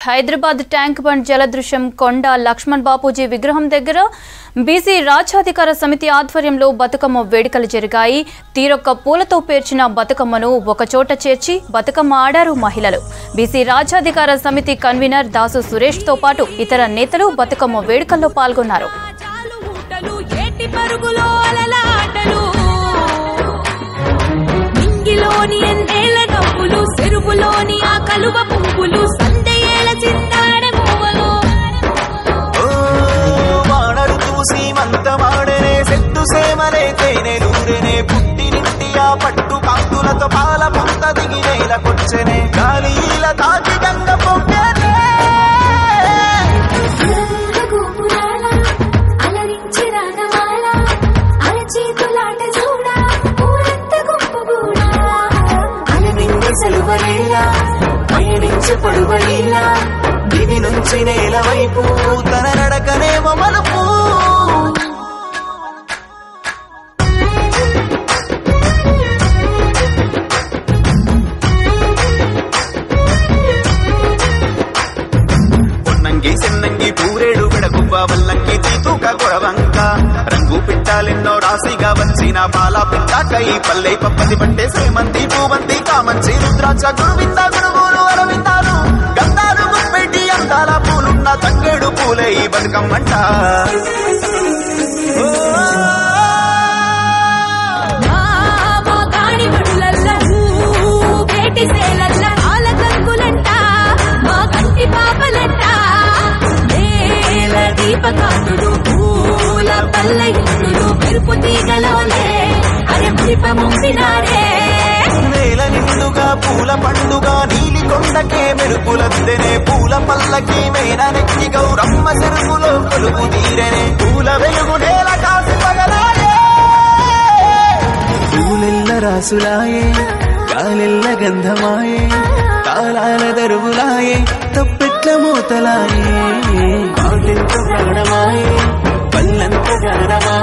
Hyderabad tank bund జలదృశ్యం కొండ లక్ష్మణ్ బాపూజీ విగ్రహం దగ్గర బీసీ రాజ్యాధికార సమితి ఆధ్వర్యంలో బతుకమ్మ వేడుకలు జరిగాయి తీరొక్క పూలతో పేర్చిన బతుకమ్మను ఒకచోట చేర్చి బతుకమ్మ ఆడారు మహిళలు బీసీ రాజ్యాధికార సమితి కన్వీనర్ దాసు సురేష్ తో పాటు ఇతర నేతలు బతుకమ్మ వేడుకల్లో పాల్గొన్నారు చాలు ఊటలు ఏటి పరుగులో అలలాటలు నింగిలోని ఎన్నేళ్ల నవ్వులు చెరువులోని ఆ కలువ పువ్వులు సందయేల చిందాడే మూవలు ఓ వానరు చూసి మంతమాడనే సెట్టు సేమలే తేనెలూరెనే పుట్టినింటి ఆ పట్టు కాంతులతో పాల పుంత దిగి నేలకొచ్చెనే గాలిల తాకి గంగ పొంగనే గోపురాల అలరించి రాగమాల అరచేతులాట చూడ ఊరంత గుంపుగూడా అలమింగి సెలువలేలా పయనించే పడువలీలా దివి నుంచి నేల వైపు తన నడకనే మలుపు పొన్నంగి సెన్నంగి పూరేడు విడగువ్వ వల్లంకి తీతూక కొరవంక రంగు పిట్టాలెన్నో రాశిగా వచ్చిన పాల పిట్టాకై పల్లె పప్పది పట్టే శ్రీమంతి పూవంతి కామంచి రుద్రాక్ష గురువింద గురువులు అరవిందాలు గంధాలు గుప్పెట్టి అందాల పూలున్న తంగేడు పూలే ఈ బతుకమ్మంట ఓ మా మా గాడి బడులల్ల వేటి సేలల్ల ఆల కంకులంట మా కంటి పాపలంట నేల దీపకాంతుడు పూల పల్లయ్యుడు మెరుపు తీగలోలే అరే మురిప ముంపినాడే నేల నిండుగా పూల పండుగ నీలి కొండకే మెరుపులద్దెనే పూల పల్లకి మేన నెక్కి గౌరమ్మ చెరుకులో కొలుపు తీరెనే పూల వెలుగు నేల కాసి పగలాయే పూలెల్ల రాసులాయే గాలెల్ల గంధమాయే కాలాల దరువులాయే తప్పెట్ల మూతలాయే పాటెంత ప్రాణమాయే పల్లంత గానమాయే